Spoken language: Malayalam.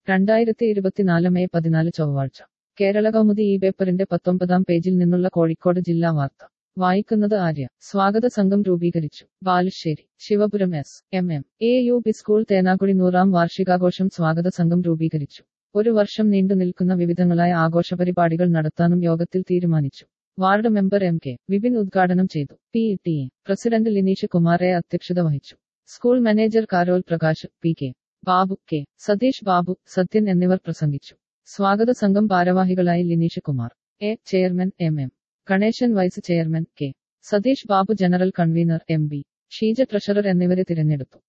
രണ്ടായിരത്തി ഇരുപത്തിനാല് മെയ് പതിനാല് ചൊവ്വാഴ്ച കേരള കൗമുദി ഈ പേപ്പറിന്റെ പത്തൊമ്പതാം പേജിൽ നിന്നുള്ള കോഴിക്കോട് ജില്ലാ വാർത്ത വായിക്കുന്നത് ആര്യ സ്വാഗത സംഘം രൂപീകരിച്ചു Balussery Sivapuram S M M A U P school Thenakudi നൂറാം വാർഷികാഘോഷം സ്വാഗത സംഘം രൂപീകരിച്ചു ഒരു വർഷം നീണ്ടു നിൽക്കുന്ന വിവിധങ്ങളായ ആഘോഷപരിപാടികൾ നടത്താനും യോഗത്തിൽ തീരുമാനിച്ചു ward member M K Vipin ഉദ്ഘാടനം ചെയ്തു P T A president Lineesh Kumar A അധ്യക്ഷത വഹിച്ചു school manager Karol Prakash P K Babu K Satheesh Babu Sathyan എന്നിവർ പ്രസംഗിച്ചു സ്വാഗത സംഘം ഭാരവാഹികളായി Lineesh Kumar A chairman M M Ganesan vice chairman K Satheesh Babu general convener M B Sheeja treasurer എന്നിവരെ തിരഞ്ഞെടുത്തു